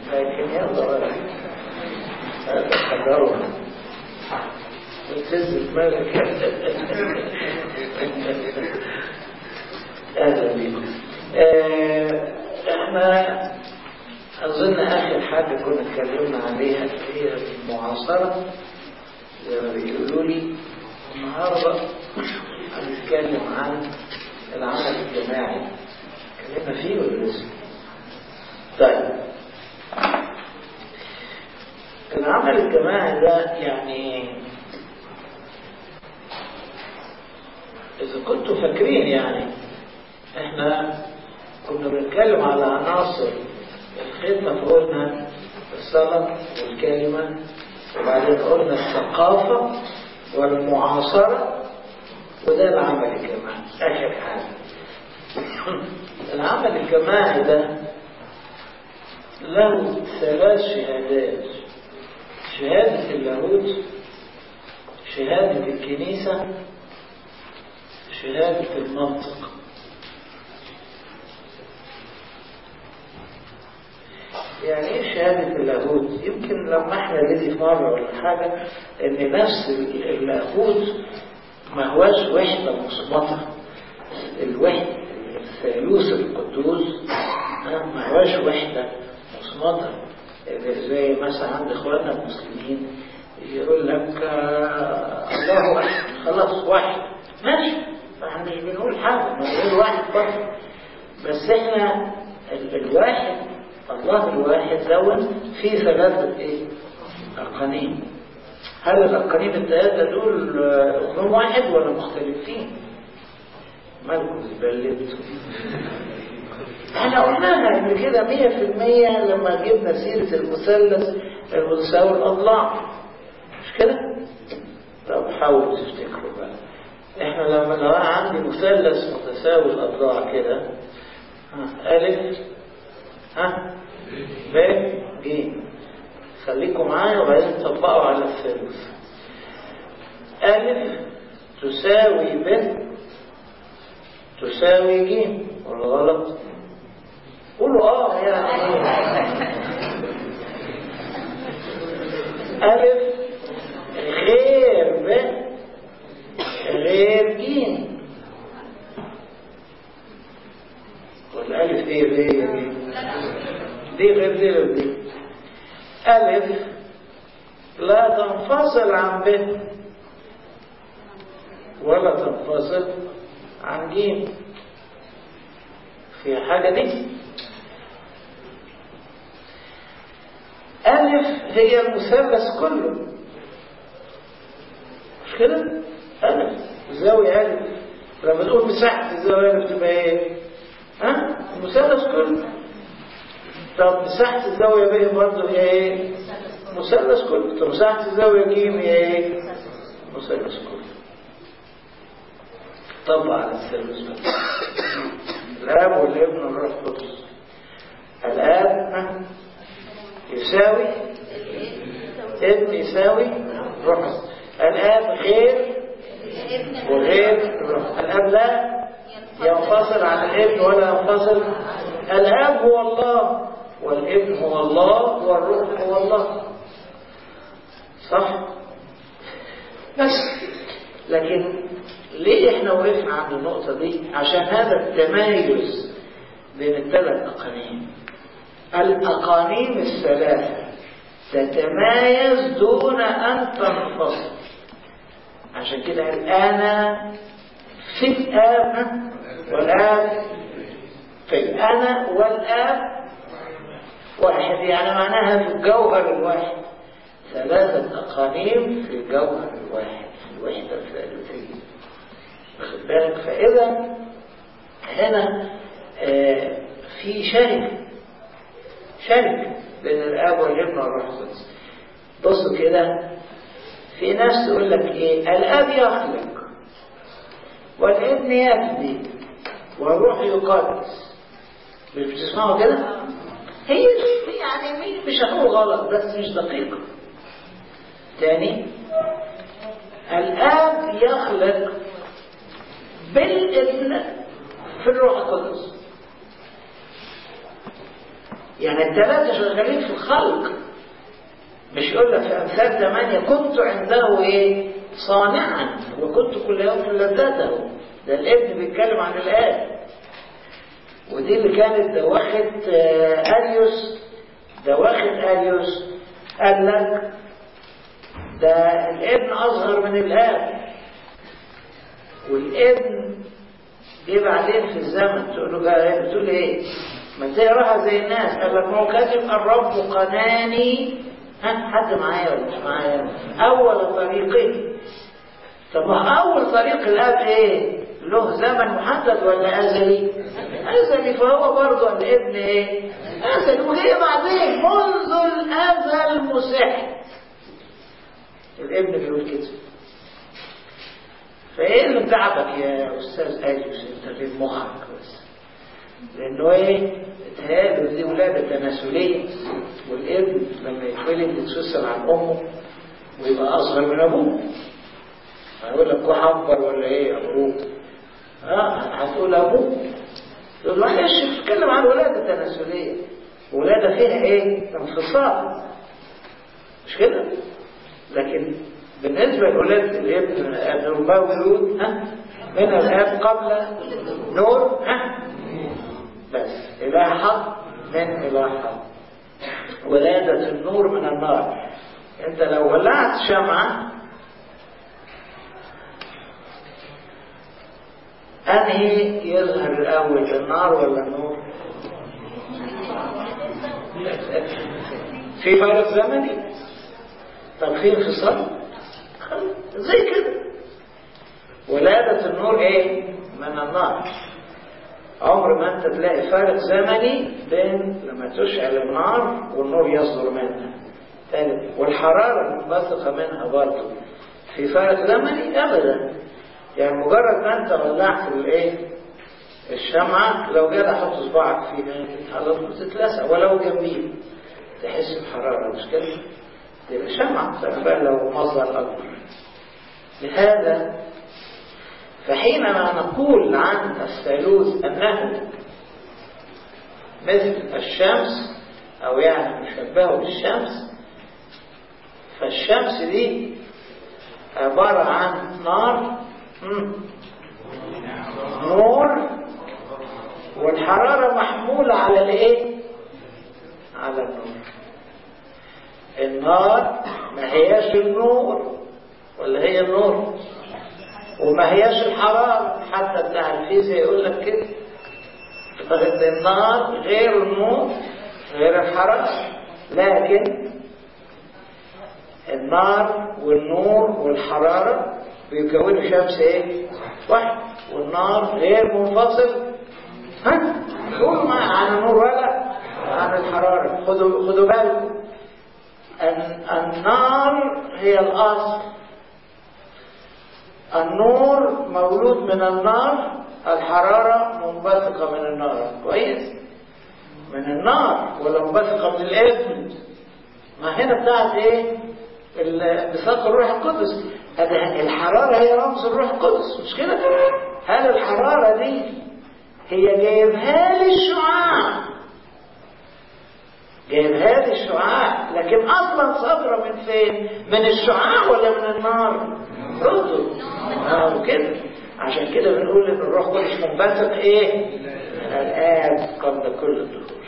لكن يلا هذا تجربة وتهز دماغك اهلا بيكم آه، احنا اظن اخر حاجه كنا اتكلمنا عليها هي المعاصره زي ما بيقولوا لي النهارده هنتكلم عن العمل الجماعي اتكلمنا فيه ولا لسه؟ طيب العمل الجماعي ده يعني إذا كنتوا فاكرين يعني احنا كنا بنتكلم على عناصر الخدمة فقلنا الصلاة والكلمة وبعدين قلنا الثقافة والمعاصرة وده العمل الجماعي آخر حاجة العمل الجماعي ده له ثلاث شهادات شهادة اللاهوت شهادة الكنيسة شهادة المنطق يعني ايه شهادة اللاهوت؟ يمكن لما احنا نيجي في مرة ولا حاجة ان نفس اللاهوت ما هواش وحدة مصمتة الوحدة الثالوث القدوس ما هواش وحدة مصمتة زي مثلا عند اخواننا المسلمين يقول لك آه الله واحد خلاص واحد ماشي احنا مش بنقول حاجة بنقول واحد برضه بس احنا ال الواحد الله الواحد دون في ثلاثة ايه أقانيم هل الأقانيم الثلاثة دول أقنوم واحد ولا مختلفين مالكم زبلتوا احنا قلناها قبل كده مية في المية لما جبنا سيرة المثلث المتساوي الأضلاع مش كده؟ طب حاولوا تفتكروا بقى احنا لما لو انا عندي مثلث متساوي الأضلاع كده ها ألف ها ب ج خليكم معايا وبعدين تطبقوا على الثالث ألف تساوي ب تساوي ج ولا غلط؟ قولوا اه يعني ألف غير ب غير ج والألف دي غير دي دي غير دي غير دي ألف لا تنفصل عن ب ولا تنفصل عن ج في حاجة دي ألف هي المثلث كله مش كده؟ ألف زاوية ألف لما تقول مساحة الزاوية ألف تبقى إيه؟ ها؟ المثلث كله طب مساحة الزاوية ب برضه هي إيه؟ مثلث كله طب مساحة الزاوية ج هي إيه؟ مثلث كله طبق على الثالث بقى الآب والابن والروح القدس الآب يساوي ابن يساوي روح الآب غير وغير روح الآب لا ينفصل عن الابن ولا ينفصل الآب هو الله والابن هو الله والروح هو الله صح بس لكن ليه احنا وقفنا عند النقطة دي عشان هذا التمايز بين الثلاث أقانيم الأقانيم الثلاثة تتمايز دون أن تنفصل عشان كده الآن في الآب والآب في الأنا والآب واحد يعني معناها في الجوهر الواحد ثلاثة أقانيم في الجوهر الواحد في الوحدة الثالثية واخد بالك فإذا هنا آه في شركة شركة بين الآب والابن والروح القدس بصوا كده في ناس تقول لك ايه الآب يخلق والابن يفدي والروح يقدس مش بتسمعوا كده؟ هي يعني مش هقول غلط بس مش دقيقة تاني الآب يخلق بالابن في الروح القدس يعني الثلاثة شغالين في الخلق مش يقول لك في أمثال ثمانية كنت عنده إيه صانعا وكنت كل يوم لذته ده الابن بيتكلم عن الآب ودي اللي كانت دواخة أليوس دواخة أليوس قال لك ده الابن أصغر من الآب والابن جه بعدين في الزمن تقول له بقى بتقول ايه؟ ما تقراها زي الناس قال لك ما هو كاتب الرب قناني ها حد معايا ولا مش معايا؟ أول طريقين طب ما أول طريق الآب إيه؟ له زمن محدد ولا أزلي؟ أزلي فهو برضه الابن إيه؟ أزلي وهي بعدين منذ الأزل مسح الابن بيقول كده فايه اللي تعبك يا استاذ اليوس انت في مخك بس لانه ايه اتهيأله دي ولاده تناسليه والابن لما يتولد يتفصل عن امه ويبقى اصغر من ابوه هيقول لك وحنبر ولا ايه ابوه اه هتقول ابوه تقول معلش بتتكلم عن ولاده تناسليه ولاده فيها ايه انفصال مش كده لكن بالنسبة لأولاد الابن المولود ها من الآب قبل نور ها بس إلى حق من إلى حق ولادة النور من النار أنت لو ولعت شمعة أنهي يظهر الأول النار ولا النور؟ في فرق زمني طب في انفصال زي كده ولادة النور ايه من النار عمر ما انت تلاقي فارق زمني بين لما تشعل النار والنور يصدر منها ثالث والحرارة المنبثقة منها برضه في فارق زمني ابدا يعني مجرد ما انت ولعت الايه الشمعة لو جيت احط صباعك فيها على طول تتلسع ولو جنبيه تحس بحرارة مش كده؟ تبقى شمعة فبقى لو مصدر أكبر لهذا فحينما نقول عن الثالوث أنه مثل الشمس أو يعني نشبهه بالشمس فالشمس دي عبارة عن نار نور والحرارة محمولة على الايه؟ على النور النار ما هياش النور ولا هي النور وما هياش الحرارة حتى بتاع الفيزياء يقول لك كده النار غير النور غير الحرارة لكن النار والنور والحرارة بيكونوا شمس ايه؟ واحد والنار غير منفصل ها؟ قولوا معايا عن النور ولا عن الحرارة خدوا خدوا بالكم النار هي الأصل النور مولود من النار الحرارة منبثقة من النار كويس من النار ولا منبثقة من الابن ما هنا بتاعت ايه بساق الروح القدس هذه الحرارة هي رمز الروح القدس مش كده هل الحرارة دي هي جايبها لي الشعاع جايبها لي الشعاع لكن اصلا صادره من فين من الشعاع ولا من النار ردوا اه كده عشان كده بنقول ان الروح القدس منبثق ايه من الاب قبل كل الدهور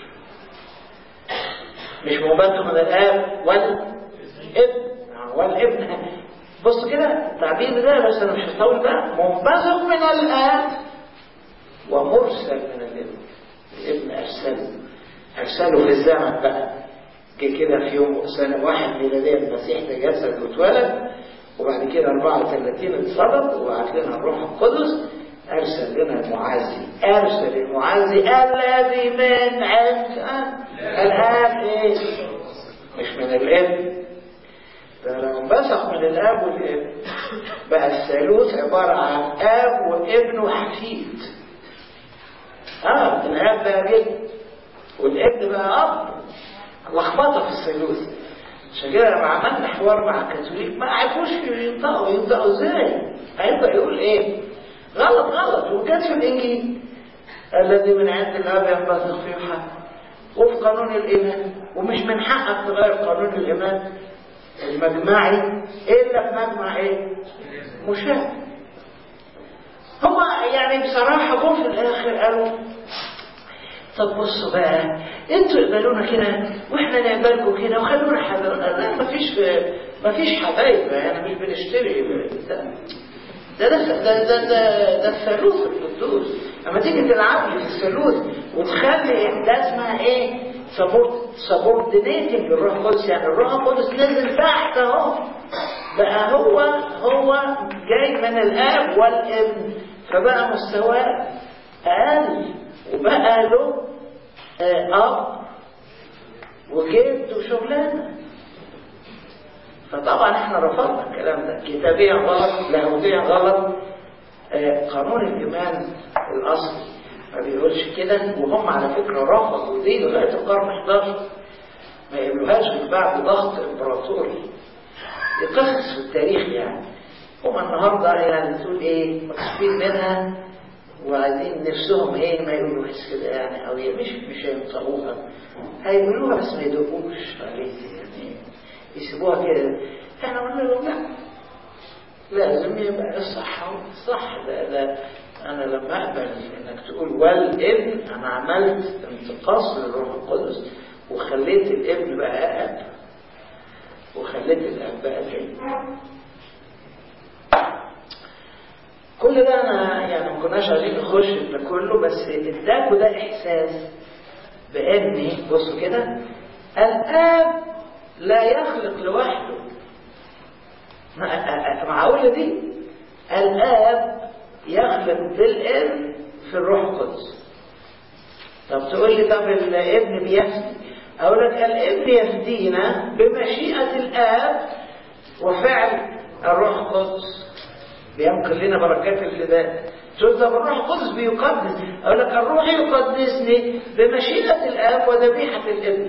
مش منبثق من الاب والابن والابن بص كده التعبير ده بس انا مش هطول بقى منبثق من الاب ومرسل من الابن الابن ارسله أرسله في الزمن بقى جه كده في يوم سنة واحد ميلادية المسيح تجسد واتولد وبعد كده 34 اتصلب وبعت لنا الروح القدس أرسل لنا المعزي أرسل المعزي الذي من عند الآب إيه؟ مش من الابن ده لما انبثق من الآب والابن بقى الثالوث عبارة عن آب وابن وحفيد اه الآب بقى جد والابن بقى اب لخبطه في الثالوث عشان كده لما عملنا حوار مع الكاثوليك ما عرفوش ينطقوا ينطقوا ازاي هيبدا يقول ايه غلط غلط وكانت في الانجيل الذي من عند الاب ينبثق في يوحنا وفي قانون الإيمان ومش من حقك تغير قانون الإيمان المجمعي إلا في مجمع إيه؟ مشاهد هو يعني بصراحة جم في الآخر قالوا طب بصوا بقى انتوا اقبلونا كده واحنا نقبلكم كده وخلونا حبايب لا مفيش مفيش حبايب يعني مش بنشتري ده ده ده ده ده, ده, ده الثالوث القدوس اما تيجي تلعب لي في الثالوث وتخلي ده اسمها ايه سبورت سبوردينيتنج الروح القدس يعني الروح القدس نزل تحت اهو بقى هو هو جاي من الاب والابن فبقى مستواه اقل وبقى له اب وجد وشغلانه فطبعا احنا رفضنا الكلام ده كتابيا غلط لاهوتيا غلط آه قانون الايمان الاصلي ما بيقولش كده وهم على فكره رفضوا دي لغايه القرن 11 ما يقبلوهاش من بعد ضغط امبراطوري دي قصص في التاريخ يعني هم النهارده يعني تقول ايه مكسوفين منها وعايزين نفسهم ايه ما يقولوهاش كده يعني او مش مش هينطقوها هيقولوها بس ما يدقوش عليه يعني يسيبوها كده احنا قلنا لهم لا لازم يبقى الصح صح ده, ده انا لما اقبل انك تقول والابن انا عملت انتقاص للروح القدس وخليت الابن بقى اب وخليت الاب بقى كده كل ده انا يعني ما كناش عايزين نخش في ده كله بس اداكوا ده احساس بان بصوا كده الاب لا يخلق لوحده معقولة دي الآب يخلق بالابن في الروح القدس طب تقول لي طب الابن بيفدي أقول لك الابن يفدينا بمشيئة الآب وفعل الروح القدس بينقل لنا بركات الفداء تقول طب الروح القدس بيقدس أقول لك الروح يقدسني بمشيئة الآب وذبيحة الابن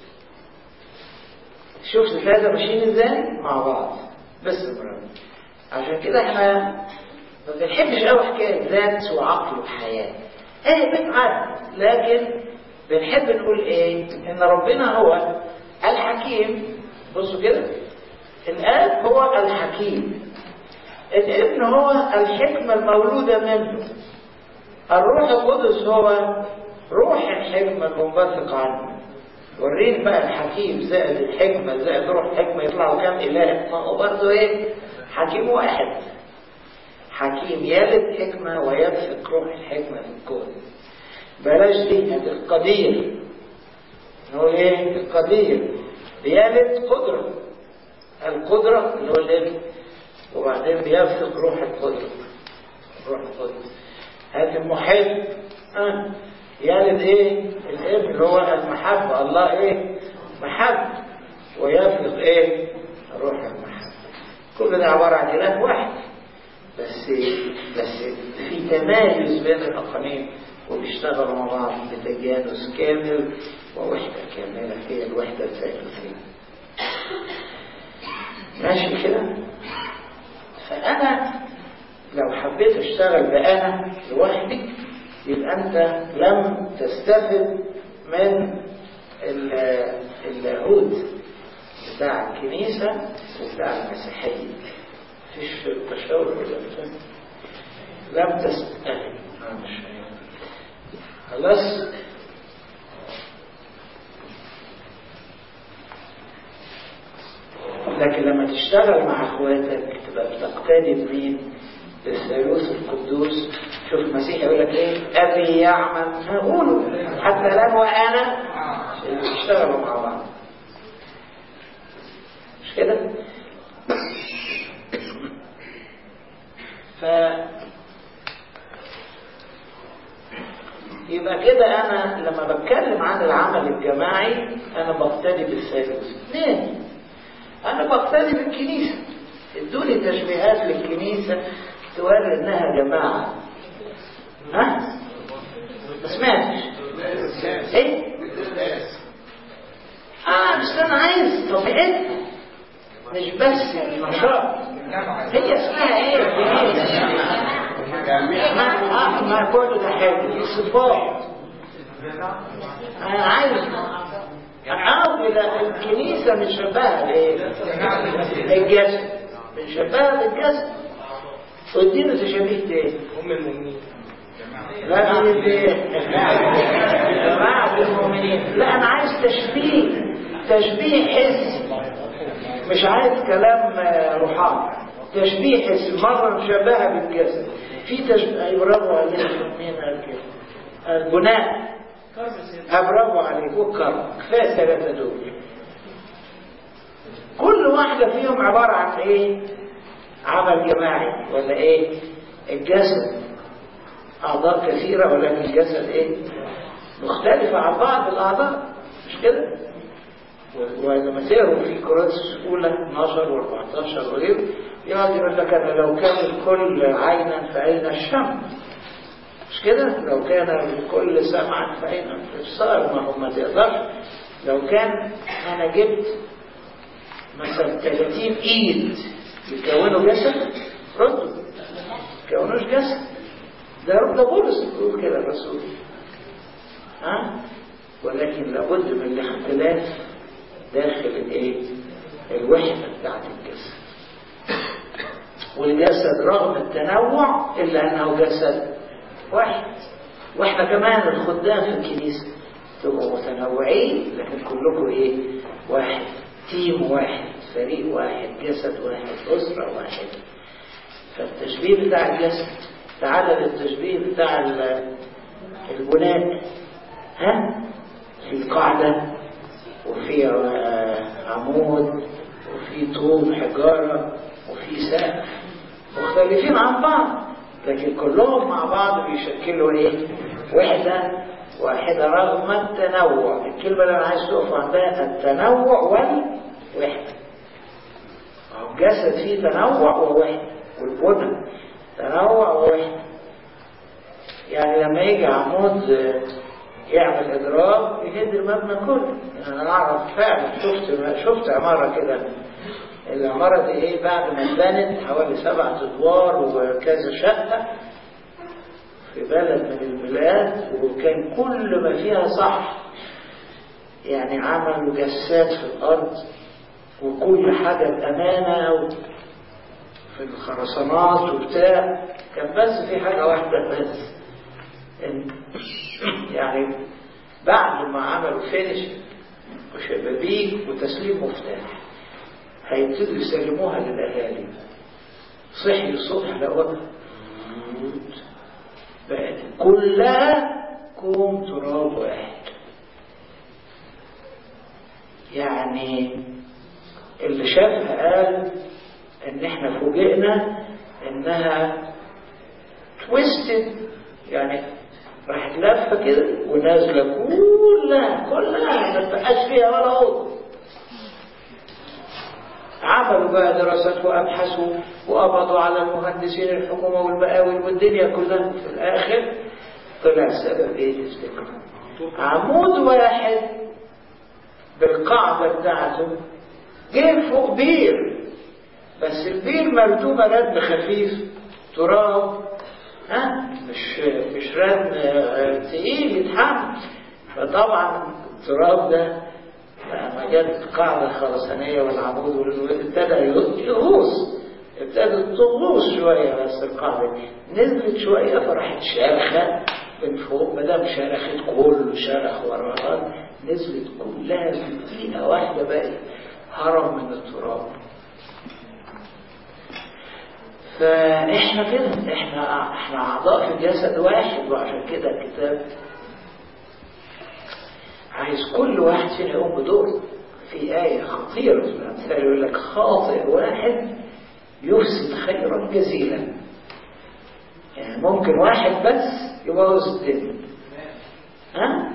شوف الثلاثة ماشيين ازاي مع بعض بس مرة. عشان كده احنا ما بنحبش قوي حكاية ذات وعقل وحياة ايه بنعد لكن بنحب نقول ايه ان ربنا هو الحكيم بصوا كده الاب هو الحكيم الابن هو الحكمة المولودة منه الروح القدس هو روح الحكمة المنبثق عنه وريني بقى الحكيم زائد الحكمة زائد روح الحكمة يطلعوا كام إله ما هو برضه إيه حكيم واحد حكيم يلد حكمة ويبثق روح الحكمة في الكون بلاش دي هذه القدير نقول ايه القدير بيلد قدرة القدرة اللي هو الابن وبعدين بيبثق روح القدرة روح القدرة هذا المحب آه. يلد ايه الابن اللي هو المحبة الله ايه محب ويفرق ايه روح المحبة كل ده عبارة عن اله واحد بس بس في تمايز بين الاقانيم وبيشتغلوا مع بعض بتجانس كامل ووحدة كاملة هي الوحدة الثالثية ماشي كده فأنا لو حبيت اشتغل بأنا لوحدي يبقى أنت لم تستفد من اللاهوت بتاع الكنيسة وبتاع المسيحية مفيش تشاور ولا لم تستفد خلاص لكن لما تشتغل مع اخواتك تبقى بتقتدي بمين بالثالوث القدوس شوف المسيح يقول لك ايه ابي يعمل هقوله حتى لم وانا يشتغلوا مع بعض مش كده ف يبقى كده انا لما بتكلم عن العمل الجماعي انا بقتدي بالثالوث ليه انا بقتدي بالكنيسه ادوني تشبيهات للكنيسه توري انها جماعه ها ما سمعتش ايه اه بس انا عايز طبيعتها مش بس نشاط هي اسمها ايه الكنيسه ما ما كل ده حلو دي صفات انا عايز اعود الى الكنيسه بنشبهها بايه الجسد بنشبهها بالجسد وادينا تشابيه تاني ام المؤمنين لا دي جماعة المؤمنين لا أنا عايز تشبيه تشبيه حسي مش عايز كلام آه، روحاني تشبيه حسي مرة مشبهة بالجسد في تشبيه أي برافو عليك مين قال كده البناء آه، برافو عليك والكرم كفاية الثلاثة دول كل واحدة فيهم عبارة عن ايه عمل جماعي ولا ايه الجسد أعضاء كثيرة ولكن الجسد إيه؟ مختلفة عن بعض الأعضاء مش كده؟ و- ولما تقروا في كورنثوس الأولى 12 و14 وغيره يقعد يقول لك أنا لو كان الكل عينا فأين الشم؟ مش كده؟ لو كان الكل سمعا فأين الإبصار؟ ما هو ما تقدرش لو كان أنا جبت مثلا 30 إيد يكونوا جسد ردوا ما يكونوش جسد ده ده بولس بيقول كده الرسول ها ولكن لابد من الاختلاف داخل الايه الوحده بتاعت الجسد والجسد رغم التنوع الا انه جسد واحد واحنا كمان الخدام في الكنيسه تبقوا متنوعين لكن كلكم ايه واحد تيم واحد فريق واحد جسد واحد اسره واحده فالتشبيه بتاع الجسد تعال للتشبيه بتاع ال- البناء ها في قاعدة وفي آه، عمود وفي طوب حجارة وفي سقف مختلفين عن بعض لكن كلهم مع بعض بيشكلوا ايه وحدة واحدة رغم التنوع الكلمة اللي انا عايز تقف عندها التنوع والوحدة أهو الجسد فيه تنوع ووحدة والبنى تنوع ووحدة يعني لما يجي عمود آه، يعمل اضراب يهد المبنى كله يعني انا اعرف فعلا شفت شفت عماره كده العماره دي ايه بعد ما اتبنت حوالي سبعة ادوار وكذا شقه في بلد من البلاد وكان كل ما فيها صح يعني عملوا جسات في الارض وكل حاجه بامانه و- في الخرسانات وبتاع كان بس في حاجه واحده بس إن يعني بعد ما عملوا فينش وشبابيك وتسليم مفتاح هيبتدوا يسلموها للأهالي صحي الصبح لقوها بقت كلها كوم تراب واحد يعني اللي شافها قال ان احنا فوجئنا انها تويستد يعني راحت لفه كده ونازله كلها كلها ما تبقاش فيها ولا عضو عملوا بقى دراسات وابحثوا وقبضوا على المهندسين الحكومه والمقاول والدنيا كلها في الاخر طلع السبب ايه تفتكروا عمود واحد بالقاعده بتاعته جه فوق بير بس البير مردومه ردم خفيف تراب ها مش مش ردم آه، تقيل يتحمل فطبعا التراب ده لما جت القاعدة الخرسانية والعمود وال- ابتدى يغوص ابتدت تغوص شوية بس القاعدة دي نزلت شوية فراحت شارخة من فوق ما دام شرخت كله شرخ وراها نزلت كلها في دقيقة واحدة بقت هرم من التراب فاحنا كده احنا احنا اعضاء في جسد واحد وعشان كده الكتاب عايز كل واحد فينا يقوم بدور في آية خطيرة في الأمثال يقول لك خاطئ واحد يفسد خيرا جزيلا يعني ممكن واحد بس يبوظ الدنيا ها؟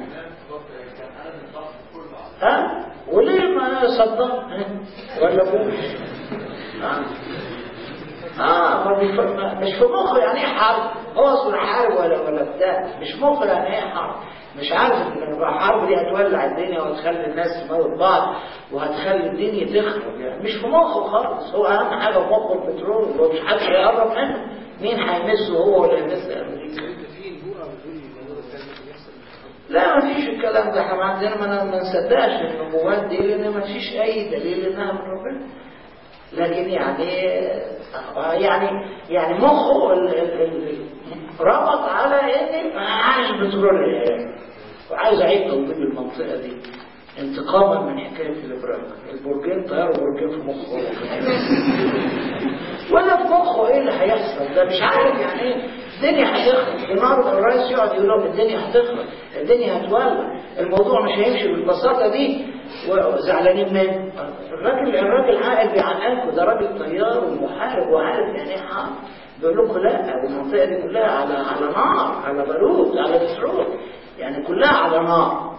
ها؟ وليه ما صدام ها؟ ولا بوش ها؟ اه ما بيف... ما- مش في مخه يعني ايه حرب هو اصلا حارب ولا ولا بتاع مش مخه يعني ايه حرب مش عارف ان الحرب دي هتولع الدنيا وهتخلي الناس تموت بعض وهتخلي الدنيا تخرب يعني مش في مخه خالص هو اهم حاجه في مخه البترول هو مش حد هيقرب منه مين هيمسه هو ولا يمس امريكا انت في نبوءه بتقول الموضوع ده كان ممكن يحصل لا ما فيش الكلام ده احنا عندنا ما ما نصدقش النبوات دي لان ما فيش اي دليل انها من ربنا لكن يعني يعني يعني مخه ال- ال- ال- ربط على ان عايز بترول يعني وعايز اعيد توضيب المنطقه دي انتقاما من حكايه الابراج البرجين طيروا برجين في مخه هو كمان. ولا في مخه ايه اللي هيحصل ده مش عارف يعني ايه الدنيا هتخرب النهارده الرئيس يقعد يقول لهم الدنيا هتخرب الدنيا هتولع الموضوع مش هيمشي بالبساطه دي وزعلانين من الراجل الراجل عاقل بيعقلكم ده راجل طيار ومحارب وعارف يعني ايه حرب بيقول لكم لا المنطقه دي كلها على على نار على بارود على بترول يعني كلها على نار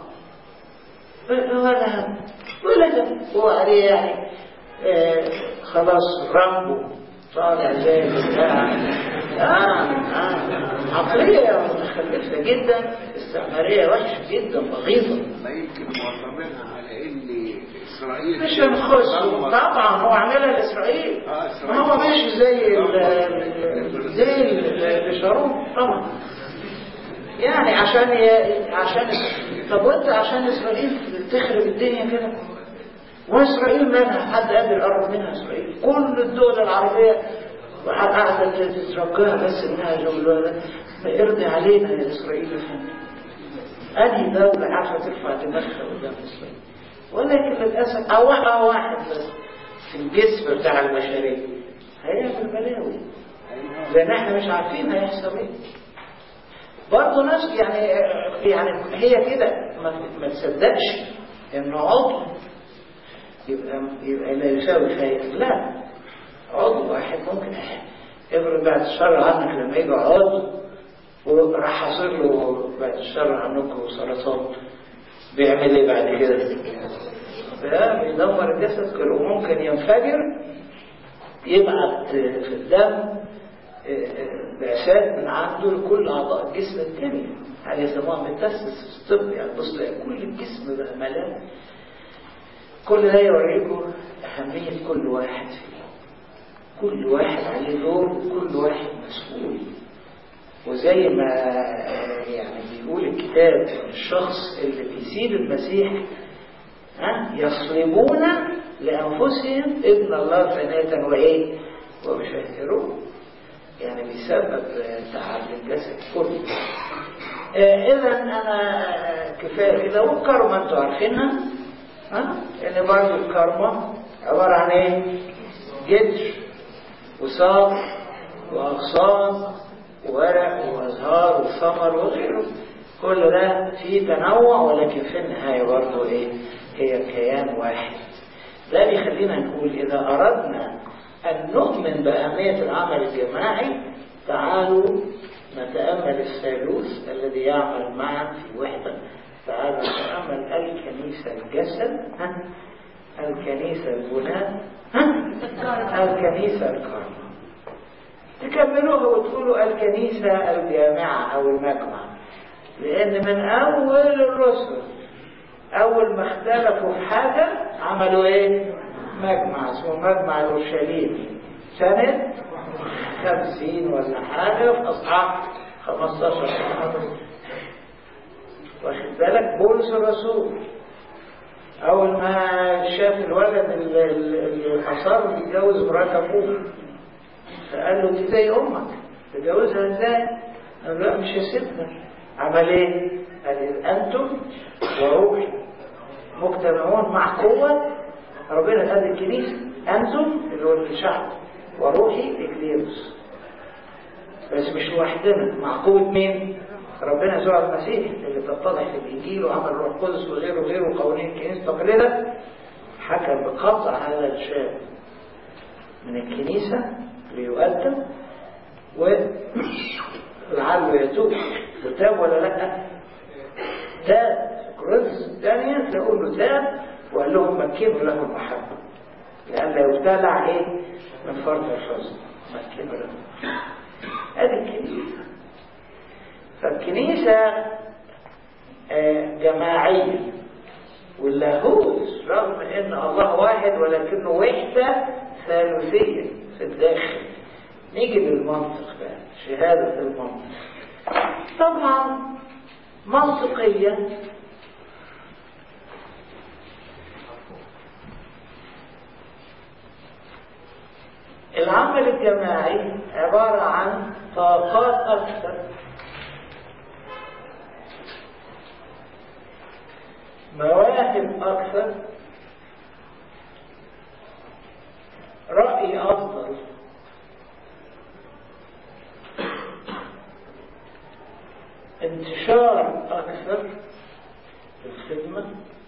ولا ولا ده هو عليه يعني آه خلاص رامبو طالع زي بتاع آه آه عقلية متخلفة جدا استعمارية وحشة جدا بغيضة ما يمكن معظمينها على ان اسرائيل مش هنخش طبعا هو عاملها لاسرائيل آه، إسرائيل. ما هو ماشي زي ال- ال- زي ال- الشارون طبعا يعني عشان ي... عشان طب وانت عشان اسرائيل تخرب الدنيا كده واسرائيل مالها حد قادر يقرب منها اسرائيل كل الدول العربيه قاعده تترجاها بس انها جولة ما يرضي علينا يا اسرائيل يا فندم انهي دوله عارفه ترفع دماغها قدام اسرائيل ولكن للاسف او واحد واحد بس في الجسم بتاع البشريه هيعمل بلاوي لان احنا مش عارفين هيحصل ايه برضه ناس يعني يعني هي كده ما, ما تصدقش انه عضو يبقى يبقى لا يساوي شيء لا عضو واحد ممكن افرض بعد الشر عنك لما يجي عضو وراح حاصل له بعد الشر عنكم سرطان بيعمل ايه بعد كده؟ ده بيدمر الجسد كله ممكن ينفجر يبعت في الدم بعثات من عنده لكل اعضاء الجسم الثانيه يعني يسموها ميتاسيس في الطب يعني بص تلاقي كل الجسم بقى ملان كل ده يوريكم اهميه كل واحد فيهم كل واحد عليه دور وكل واحد مسؤول وزي ما يعني بيقول الكتاب الشخص اللي بيسيب المسيح ها يصلبون لانفسهم ابن الله ثانيه وايه وبشهروه يعني بيسبب تعب الجسد كله آه اذا انا كفايه كده والكرمه انتوا عارفينها ها ان برضه الكرمه عباره عن ايه جدر وساق واغصان وورق وازهار وثمر وغيره كل ده فيه تنوع ولكن في النهايه برضه ايه هي كيان واحد ده بيخلينا نقول اذا اردنا أن نؤمن بأهمية العمل الجماعي تعالوا نتأمل الثالوث الذي يعمل معا في وحدة تعالوا نتأمل الكنيسة الجسد ها؟ الكنيسة البناء ها؟ الكنيسة الكرمة تكملوها وتقولوا الكنيسة الجامعة أو المجمع لأن من أول الرسل أول ما اختلفوا في حاجة عملوا إيه؟ مجمع اسمه مجمع الاورشليم سنة خمسين ولا حاجة في أصحاب 15 سنة واخد بالك بولس الرسول أول ما شاف الولد اللي أصر يتجوز مرات أبوه فقال له دي زي أمك تتجوزها إزاي؟ قال له لا مش هسيبها عمل إيه؟ قال أنتم وروحي مجتمعون مع قوة ربنا قال الكنيسة أنتم اللي هو الشعب وروحي إكليروس بس مش لوحدنا مع قوة مين؟ ربنا يسوع المسيح اللي تتضح في الإنجيل وعمل الروح القدس وغيره وغيره وقوانين الكنيسة تقليدا حكم بقطع هذا الشاب من الكنيسة ليؤدب ولعله يتوب وتاب ولا لا؟ تاب كورنثوس الثانية تقول له تاب وقال لهم مكنوا له المحبة لأن لا يبتلع إيه من فرط الحزن مكنوا له هذه الكنيسة فالكنيسة آه جماعية واللاهوت رغم ان الله واحد ولكنه وحدة ثالوثية في الداخل نيجي للمنطق بقى شهادة المنطق طبعا منطقية العمل الجماعي عبارة عن طاقات أكثر مواهب أكثر رأي أفضل انتشار أكثر في الخدمة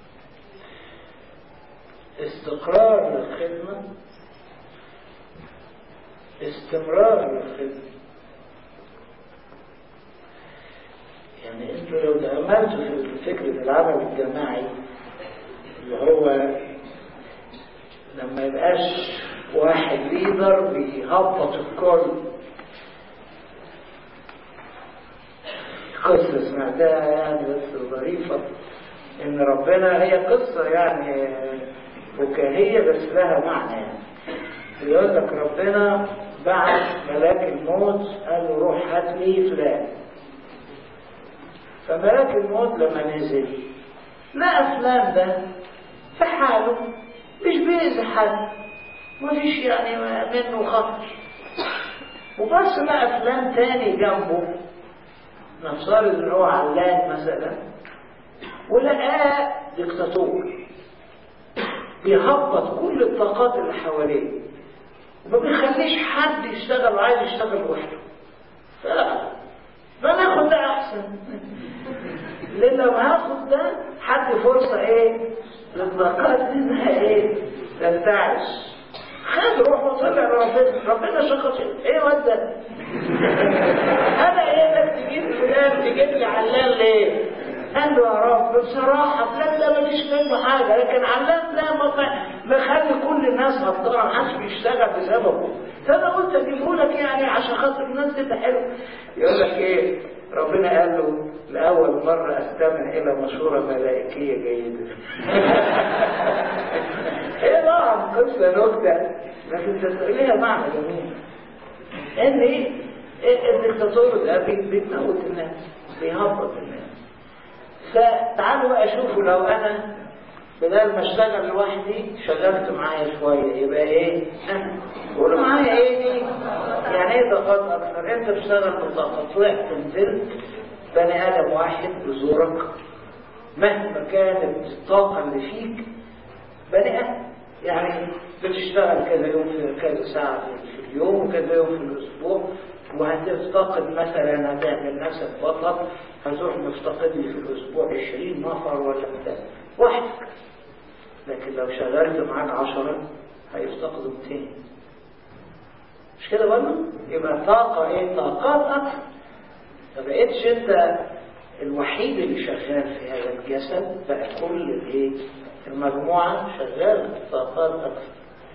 استقرار للخدمة استمرار للخدمة يعني انتوا لو تأملتوا في فكرة العمل الجماعي اللي هو لما يبقاش واحد ليدر بيهبط الكل قصة سمعتها يعني بس ظريفة إن ربنا هي قصة يعني فكاهية بس لها معنى يعني يقول لك ربنا بعت ملاك الموت قال له روح هات لي فلان فملاك الموت لما نزل لقى فلان ده في حاله مش بيأذي حد مفيش يعني منه خطر وبس لقى فلان تاني جنبه نفترض ان هو علان مثلا ولقاه دكتاتور بيهبط كل الطاقات اللي حواليه وما بيخليش حد يشتغل وعايز يشتغل لوحده فلا فناخد ده احسن لان لو هاخد ده حد فرصه ايه للطاقات دي انها ايه تنتعش خد روح وطلع لربنا ربنا شخص ايه وده انا ايه انك تجيب فلان تجيب لي علان ليه قال له يا رب بصراحة فلان ده مفيش منه حاجة لكن علان ده مخلي كل الناس هبطانة محدش بيشتغل بسببه فأنا قلت أجيبه لك يعني عشان خاطر الناس تبقى حلوة يقول لك إيه ربنا قال له لأول مرة أستمع إلى مشورة ملائكية جيدة هي طبعا قصة نكتة لكن ليها معنى جميل إن إيه الدكتاتور ده بيموت الناس بيهبط الناس فتعالوا بقى شوفوا لو انا بدل ما اشتغل لوحدي شغلت معايا شويه يبقى ايه؟ قولوا معايا ايه دي؟ يعني ايه طاقات اكثر؟ انت بتشتغل بطاقه طلعت نزلت بني ادم واحد بزورك مهما كانت الطاقه اللي فيك بني ادم يعني بتشتغل كذا يوم في كذا ساعه في اليوم وكذا يوم في الاسبوع وهتفتقد مثلا هتعمل نفسك بطل هتروح مفتقد لي في الاسبوع 20 نفر ولا بتاع وحدك لكن لو شغلت معاك 10 هيفتقدوا 200 مش كده برضه؟ يبقى طاقه ايه؟ طاقات اكثر ما بقتش انت الوحيد اللي شغال في هذا الجسد بقى كل الايه؟ المجموعه شغاله طاقات اكثر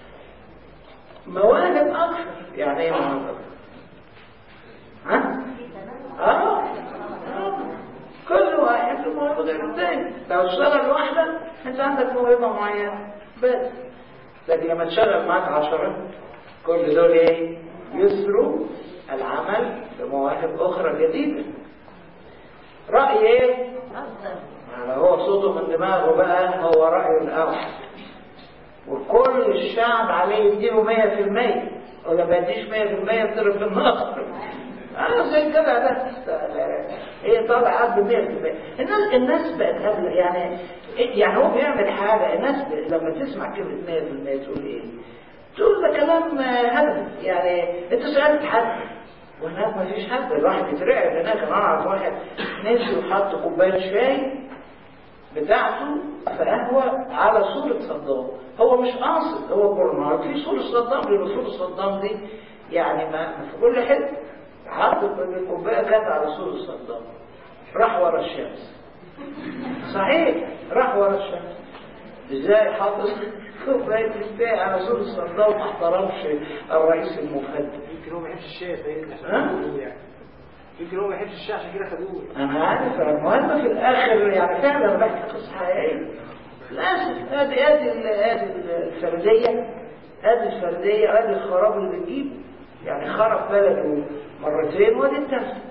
مواهب اكثر يعني ايه مواهب اكثر؟ ها؟ آه. آه. كل واحد له موهبة غير الثاني لو اشتغل لوحدك انت عندك موهبة معينة بس لكن لما تشغل معاك عشرة كل دول ايه؟ يسروا العمل بمواهب أخرى جديدة رأي ايه؟ يعني هو صوته من دماغه بقى هو رأيه الأوحد وكل الشعب عليه يديله مية في المية ولا ما يديش مية في المية يضرب في النار اه زي كده ده هي طالع قد 100% الناس الناس بقت هبله يعني يعني هو بيعمل حاجه الناس ب... لما تسمع كلمه 100% تقول ايه؟ تقول ده كلام هبل يعني انت سالت حد وهناك ما فيش حد الواحد يترعب هناك انا اعرف واحد نسي وحط كوبايه شاي بتاعته في قهوه على صوره صدام هو مش قاصد هو برنارد في صوره صدام لان صوره صدام دي يعني ما في كل حته حط الكوبايه كانت على صوره صدام راح ورا الشمس صحيح راح ورا الشمس ازاي حاطط كوبايه الشاي على صوره صدام ما احترمش الرئيس المفدى يمكن هو ما يحبش الشاي سيدنا ها؟ يمكن هو ما يحبش الشاي عشان كده خدوه انا عارف المهم في الاخر يعني فعلا بحكي قصه حقيقيه للاسف ادي ادي ادي الفرديه ادي الفرديه ادي الخراب اللي بتجيب يعني خرب بلده مرتين ودي الثالثه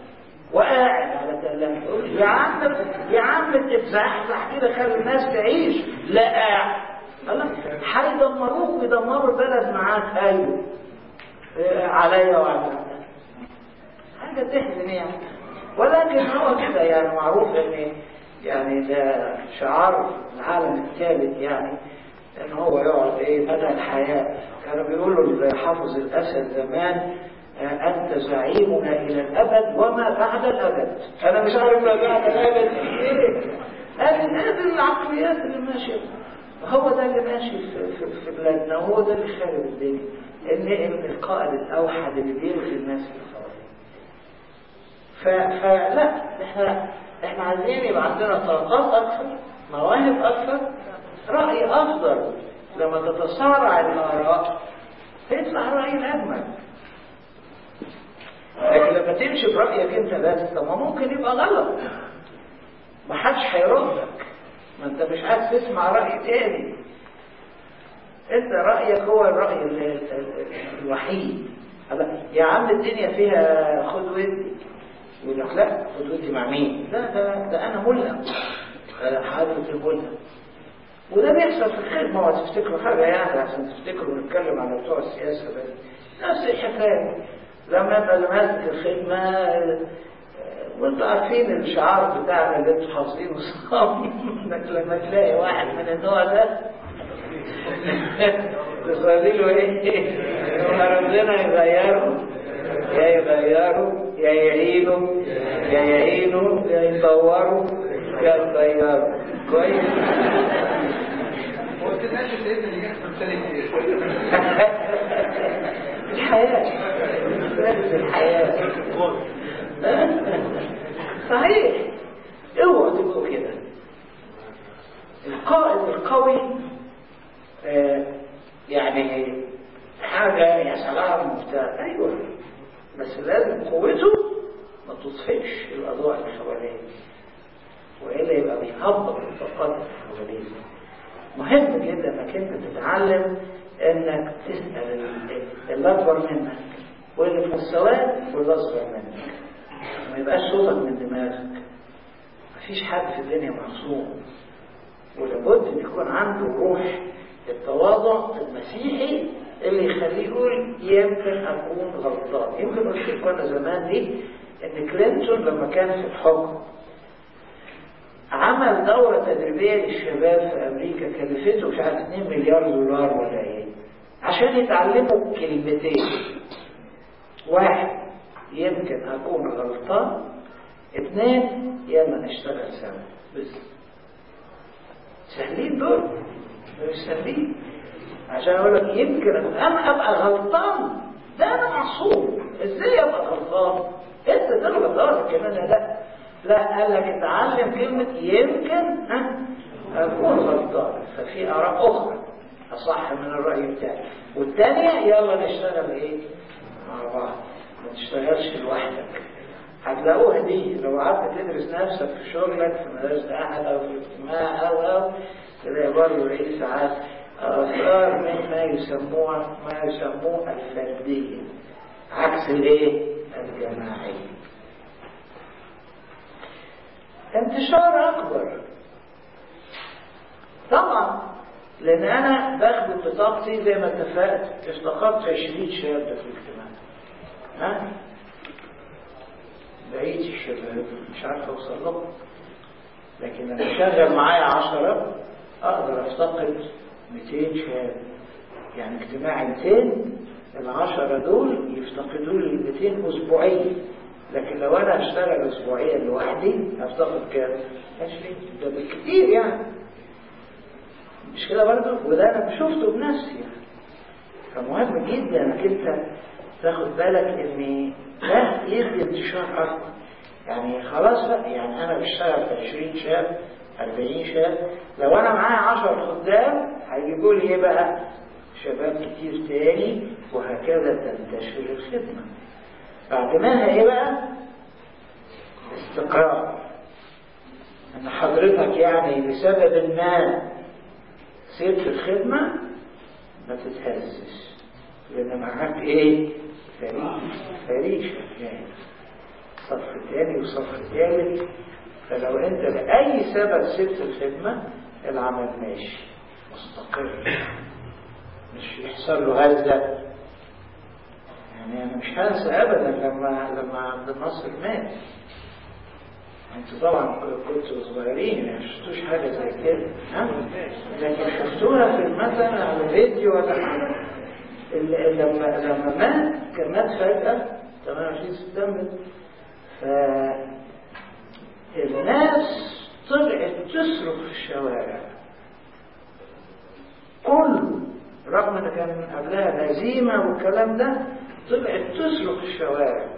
وقاعد على تلاجة يقول يا عم يا عم اتزحزح كده خلي الناس تعيش لا قاعد قال لك هيدمروك ويدمروا البلد معاك ايوه إيه، عليا وعلى الناس. حاجه تحزن يعني ولكن هو كده يعني معروف ان يعني ده شعار العالم الثالث يعني ان هو يقعد ايه مدى الحياه كانوا بيقولوا لحافظ الاسد زمان آه، انت زعيمنا الى الابد وما بعد الابد انا مش عارف ما بعد الابد ايه هذه هذه العقليات اللي ماشيه هو ده اللي ماشي في, في, في بلادنا وهو ده اللي خارب الدنيا ان ان القائد الاوحد اللي بيلغي الناس اللي حواليه ف- فلا احنا احنا عايزين يبقى عندنا طاقات اكثر مواهب اكثر راي افضل لما تتصارع الاراء يطلع الراي الاجمل لكن لما تمشي برايك انت بس طب ما ممكن يبقى غلط ما حدش هيردك ما انت مش عايز تسمع راي تاني انت رايك هو الراي ال- ال- ال- الوحيد هلا يا عم الدنيا فيها خد ودي يقول لك لا خد ودي مع مين لا ده ده انا ملهم انا حاطط الملهم وده بيحصل في الخدمة وتفتكروا حاجة يعني عشان تفتكروا نتكلم على بتوع السياسة بس نفس الحكاية لما يبقى اللي ماسك الخدمة آه، وانتوا عارفين الشعار بتاعنا اللي انتوا حافظينه صامي انك لما تلاقي واحد من النوع ده تصلي له ايه؟ يا ربنا يغيره يا يغيره يا يعينه يا يعينه يا يطوره يا يغيره كويس هو كده سيدنا اللي يحصل ثالث الحياة بس الحياة صحيح اوعوا تبقوا كده القائد القوي آه، يعني حاجة يا سلام وبتاع ايوه بس لازم قوته ما تطفئش الاضواء اللي حواليه والا يبقى بيهبط الطاقات اللي حواليه مهم جدا انك انت تتعلم انك تسال ال- اللي اكبر منك واللي في مستواك واللي اصغر منك ما يبقاش صوتك من دماغك مفيش حد في الدنيا معصوم ولابد ان يكون عنده روح التواضع المسيحي اللي يخليه يقول يمكن اكون غلطان يمكن قلت لكم انا زمان دي ان كلينتون لما كان في الحكم عمل دورة تدريبية للشباب في أمريكا كلفته مش عارف 2 مليار دولار ولا إيه عشان يتعلموا كلمتين واحد يمكن أكون غلطان اثنين يلا نشتغل سوا بس سهلين دول مش سهلين عشان أقول لك يمكن أكون أنا أبقى غلطان ده أنا معصوم إزاي أبقى غلطان؟ أنت تغلط غلط كمان لا لا قال لك اتعلم كلمة يمكن ها أكون غلطان ففي آراء أخرى أصح من الرأي بتاعي والتانية يلا نشتغل إيه مع بعض ما تشتغلش لوحدك هتلاقوها دي لو قعدت تدرس نفسك في شغلك في مدرسة أحد أو في اجتماع أو أو تلاقي برضه إيه ساعات آثار مما يسموها ما يسموه الفردية عكس الإيه؟ الجماعية انتشار أكبر طبعا لأن أنا باخد بطاقتي زي ما اتفقت افتقدت 20 شاب في الاجتماع ها بقيت الشباب مش عارف أوصل لهم لكن لما أشغل معايا عشرة أقدر أفتقد 200 شاب يعني اجتماع 200 العشرة دول يفتقدوا لي 200 أسبوعيا لكن لو انا اشتغل اسبوعيا لوحدي هفتقد كام 20 ده بالكتير يعني مش كده برضه وده انا شفته بنفسي يعني فمهم جدا انك انت تاخد بالك ان ده يدي انتشار اكبر يعني خلاص بقى يعني انا بشتغل في 20 شاب 40 شاب لو انا معايا 10 خدام هيجيبوا لي ايه بقى شباب كتير تاني وهكذا تنتشر الخدمه بعد منها ايه بقى استقرار ان حضرتك يعني لسبب ما سير في الخدمة ما تتهزش لان معاك ايه فريق فريق شغال صف تاني وصف تالت فلو انت لأي سبب سبت الخدمة العمل ماشي مستقر مش يحصل له هزة يعني انا مش هنسى ابدا لما لما عبد الناصر مات انتوا طبعا كنتوا صغيرين ما شفتوش حاجه زي كده ها لكن شفتوها في مثلا على فيديو ولا حاجه ال- لما لما مات كان مات فجاه 28 سبتمبر ف الناس طلعت تصرخ في الشوارع كله رغم ان كان قبلها هزيمه والكلام ده طلعت تصرخ في الشوارع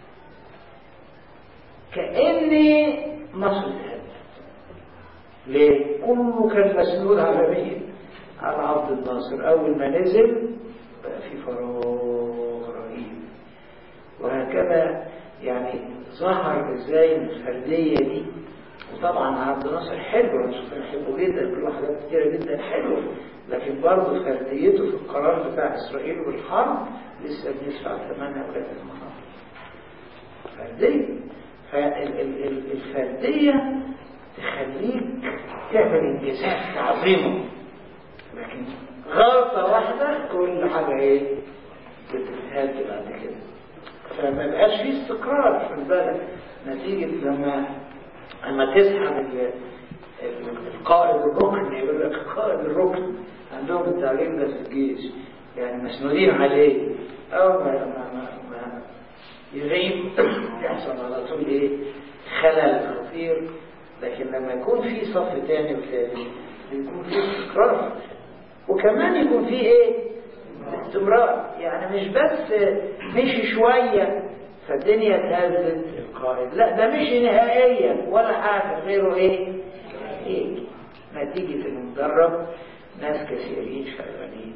كأن مصر انتهت ليه؟ كله كان مسنود على مين؟ على عبد الناصر أول ما نزل بقى في فراغ رهيب وهكذا يعني ظهر ازاي الفردية دي وطبعا عبد الناصر حلو انا شوف بحبه جدا له حاجات كتيرة جدا حلوة لكن برضه فرديته في القرار بتاع اسرائيل والحرب لسه بندفع ثمنها ولاد المناطق فردية فالفردية تخليك تعمل انجازات تعظيمه لكن غلطة واحدة كل حاجة ايه بتتهد بعد كده فما بقاش فيه استقرار في البلد نتيجة لما لما تسحب ال- ال- القائد الركن يقول لك القائد الركن عندهم التعليم ده في الجيش يعني مسنودين عليه أو ما, ما, ما, ما يغيب يحصل على طول ايه خلل خطير لكن لما يكون في صف تاني وثالث يكون في استقرار وكمان يكون في ايه استمرار يعني مش بس مشي شوية فالدنيا اتهزت القائد لا ده مشي نهائيا ولا حاجة غيره ايه ايه نتيجة المدرب ناس كثيرين شغالين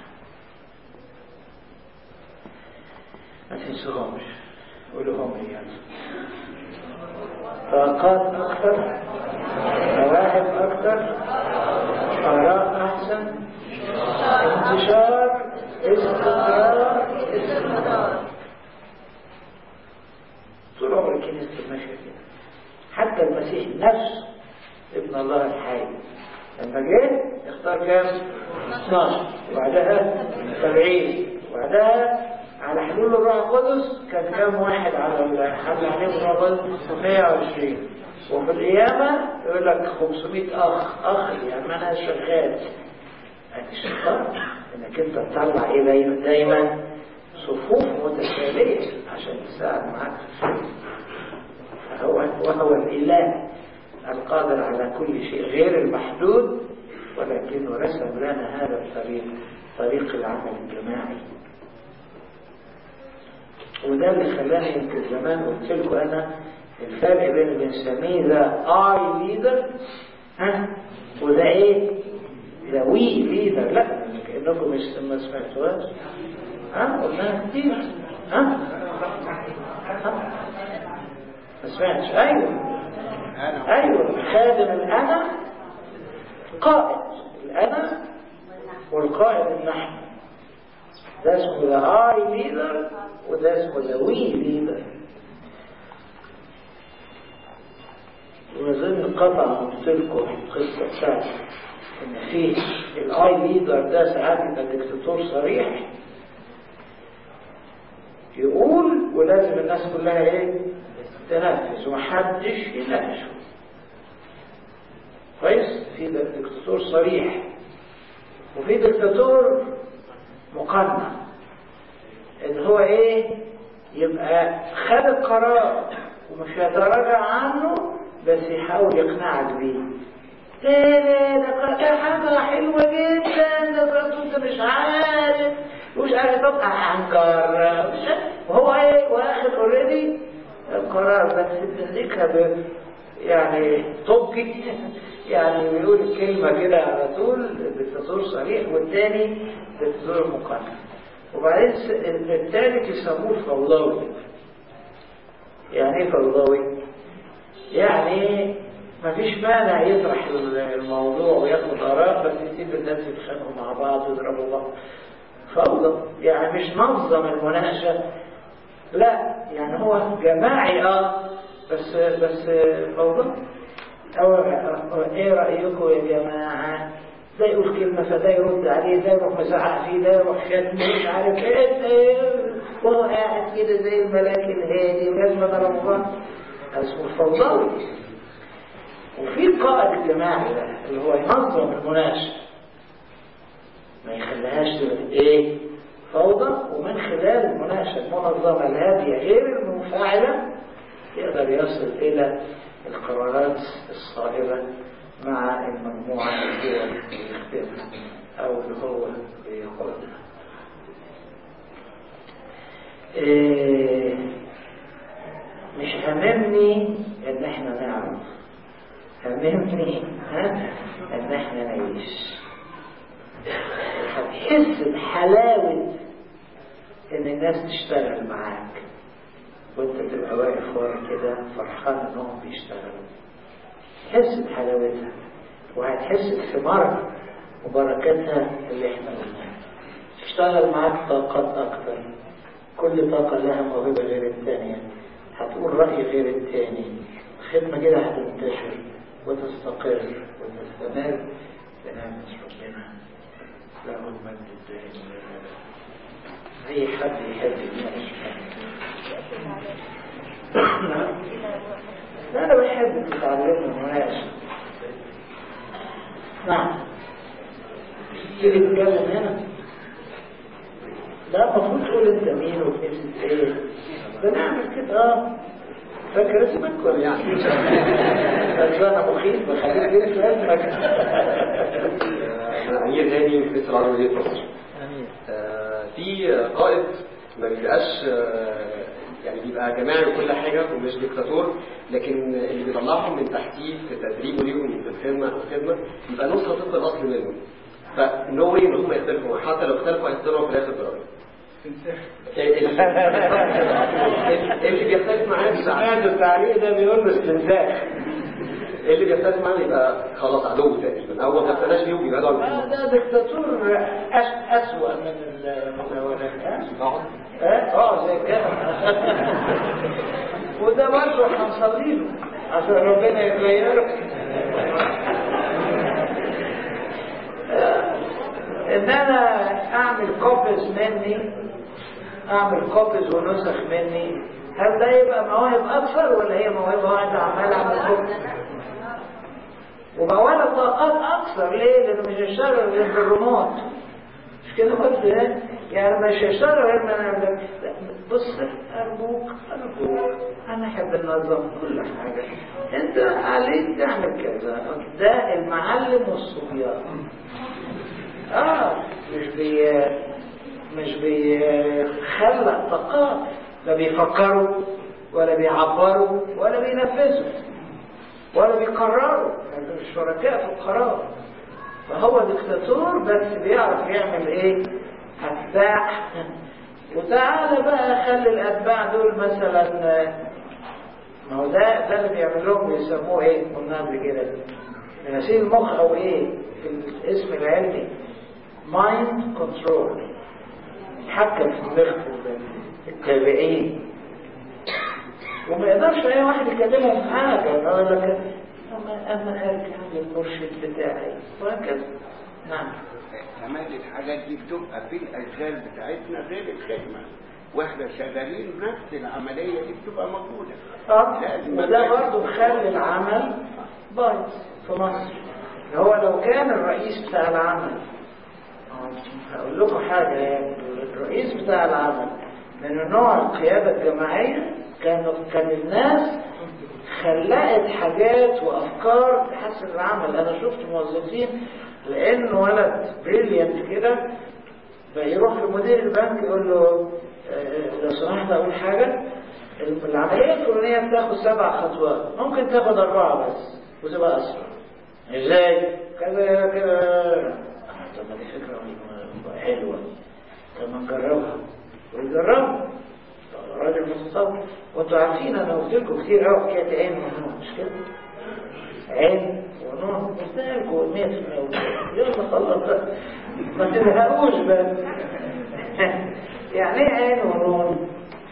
ما تنسوهمش قولوهم لي يعني طاقات أكثر مواهب أكثر آراء أحسن انتشار استقرار استمرار طول عمر الكنيسة ماشية كده حتى المسيح نفسه ابن الله الحي لما جه اختار كام؟ 12 وبعدها 70 وبعدها على حلول الروح القدس كان كام واحد على الحمل عليهم الروح القدس 120 وفي القيامة يقول لك 500 أخ أخ يعني أنا شغال يعني الشيطان إنك أنت تطلع إيه دايما دايما صفوف متتالية عشان يساعد معاك في الفيلم فهو وهو الإله القادر على كل شيء غير المحدود ولكنه رسم لنا هذا الطريق طريق العمل الجماعي وده اللي خلاني يمكن زمان قلت لكم انا الفرق بين اللي بنسميه ده اي ليدر ها وده ايه؟ ده وي ليدر لا كانكم مش ما سمعتوهاش ها قلناها كتير ها؟ ها؟ ما سمعتش ايوه ايوه خادم الانا قائد الانا والقائد النحن ده اسمه ذا اي ليدر وده اسمه ذا وي ليدر وأظن قطع قلت لكم القصة بتاعت إن في الآي ليدر ده ساعات يبقى دكتاتور صريح يقول ولازم الناس كلها إيه؟ تنفذ ومحدش يناقشه كويس؟ في دكتاتور صريح وفي دكتاتور مقنع ان هو ايه يبقى خد القرار ومش هيتراجع عنه بس يحاول يقنعك بيه تاني ده ده حاجة حلوة جدا ده انت مش عارف مش عارف طب هنجرب وهو ايه واخد اوريدي القرار بس بتمسكها ب يعني طبي يعني بيقول الكلمة كده على طول بالتصور صريح والتاني بالتصور مقنع وبعدين الثالث يسموه فوضوي يعني ايه فوضوي؟ يعني ما فيش مانع يطرح الموضوع وياخد آراء بس يسيب الناس يتخانقوا مع بعض ويضربوا بعض فوضى يعني مش نظم المناقشة لا يعني هو جماعي اه بس بس فوضى أو أو ايه رأيكم يا جماعة ده يقول كلمة فده يرد عليه ده يروح مزعق فيه ده يروح شتم مش عارف ايه وهو قاعد كده زي الملاك الهادي ولازم انا رمضان اسمه الفوضوي وفي القائد الجماعي ده اللي هو ينظم المناقشة ما يخليهاش تبقى ايه فوضى ومن خلال المناقشة المنظمة الهادية غير المنفعلة يقدر يصل إلى القرارات الصائبة مع المجموعة اللي هو بيختارها أو اللي هو بيقودها. إيه مش هممني إن إحنا نعرف هممني ها إن إحنا نعيش. هتحس بحلاوة إن الناس تشتغل معاك وانت تبقى واقف ورا كده فرحان انهم بيشتغلوا تحس بحلاوتها وهتحس بثمارها وبركاتها اللي احنا قلناها تشتغل معاك طاقات اكتر كل طاقة لها موهبة غير الثانية هتقول رأي غير الثاني الخدمة كده هتنتشر وتستقر وتستمر بنعمة ربنا له المجد الدائم أي حد يحب يناقش لا أنا بحب تتعلموا المناقشة نعم تيجي تتكلم هنا لا المفروض تقول انت مين وتنسى ايه بنعمل كده اه فاكر اسمك ولا يعني بس انا مخيف بخليك تنسى اسمك أنا أمير هاني في مصر العربية مصر آه، في قائد ما بيبقاش آه، يعني بيبقى جماعي وكل حاجة ومش ديكتاتور لكن اللي بيطلعهم من تحتيه في تدريبه ليهم في الخدمة الخدمة بيبقى نسخة طبق الأصل منه فنو واي إن هم يختلفوا حتى لو اختلفوا هيختلفوا في الآخر برأيه اللي بيختلف معاه بيبقى سمعت التعليق ده بيقول له استنزاف اللي بيختلف معاه بيبقى خلاص عدو تقريبا أول ما ابتداش فيهم بيبعدوا عن آه، بعض. ده دكتاتور أس أسوأ من الأولاني اه اه زي كده وده برضه هنصلي له عشان ربنا يغيره آه، ان انا اعمل كوبيز مني اعمل كوبيز ونسخ مني هل ده يبقى مواهب اكثر ولا هي موهبه واحده عمال اعمل كوبيز وبوالة طاقات اكثر ليه لانه مش هيشتغل غير بالريموت مش كده قلت ايه يعني مش هيشتغل غير ما انا بص ارجوك ارجوك انا احب النظام كل حاجه انت عليك تعمل كذا ده المعلم والصبيان اه مش بي مش بيخلق طاقات لا بيفكروا ولا بيعبروا ولا بينفذوا ولا بيقرروا يعني مش شركاء في القرار فهو دكتاتور بس بيعرف يعمل ايه اتباع وتعالى بقى خلي الاتباع دول مثلا ما هو ده ده اللي بيعمل لهم بيسموه ايه قلنا قبل كده غسيل المخ او ايه في الاسم العلمي مايند كنترول يتحكم في دماغ التابعين وما يقدرش اي واحد يكلمهم في حاجه يقول لك اما اما ارجع للمرشد بتاعي وهكذا نعم كمان الحاجات دي بتبقى في الاشغال بتاعتنا غير الخدمه واحنا شغالين نفس العمليه دي بتبقى موجوده اه لازم وده برضه مخلي العمل بايظ في مصر هو لو كان الرئيس بتاع العمل آه، هقول لكم حاجه يعني الرئيس بتاع العمل من نوع القياده الجماعيه كانوا كان الناس خلقت حاجات وافكار تحسن العمل انا شفت موظفين لان ولد بريليانت كده بقى يروح لمدير البنك يقول له آه، لو سمحت اقول حاجه العمليه الفلانيه بتاخد سبع خطوات ممكن تاخد اربعه بس وتبقى اسرع ازاي كذا كده آه، طب ما دي فكره حلوه طب ما نجربها ويجربها راجل متصور وانتوا عارفين انا قلت لكم كتير قوي حكايه عين ونون مش كده؟ عين ونون قلت لكم 100% يلا خلاص بقى. ما تزهقوش بس يعني ايه عين ونون؟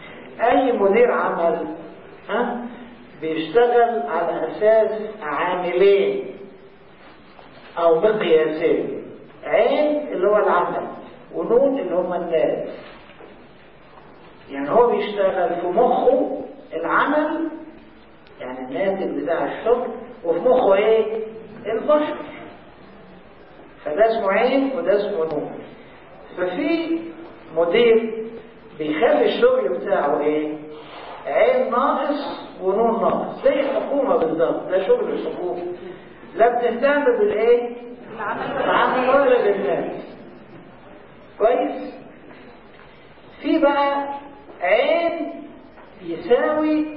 اي مدير عمل ها بيشتغل على اساس عاملين او مقياسين عين اللي هو العمل ونون اللي هم الناس يعني هو بيشتغل في مخه العمل يعني الناتج بتاع الشغل وفي مخه ايه البشر فده اسمه عين وده اسمه نون ففي مدير بيخلي الشغل بتاعه ايه عين ناقص ونون ناقص زي الحكومة بالظبط ده شغل الحكومة لا بتهتم بالايه العمل ولا بالناس كويس في بقى عين يساوي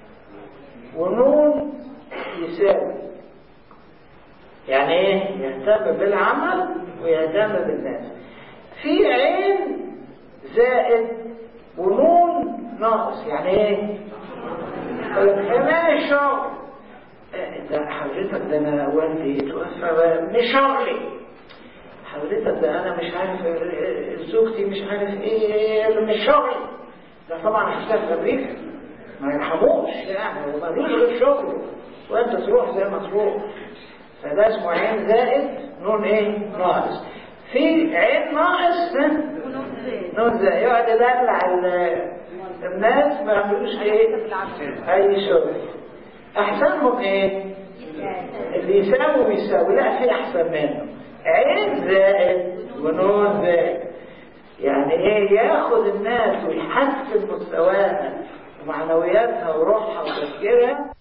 ونون يساوي يعني ايه يهتم بالعمل ويهتم بالناس في عين زائد ونون ناقص يعني ايه كمان الشغل ده حضرتك ده انا والدي توفى مش شغلي حضرتك ده انا مش عارف زوجتي مش عارف ايه مش شغلي ده طبعا هشتغل في امريكا ما يرحموش يعني وما فيش غير شغله وانت تروح زي ما تروح فده اسمه عين زائد نون ايه ناقص في عين ناقص نون زائد يقعد يدلع الناس ما يعملوش ايه اي شغل احسنهم ايه اللي يساوي ويساوي لا في احسن منه عين زائد ونون زائد يعني ايه ياخد الناس ويحسن مستواها ومعنوياتها وروحها وتفكيرها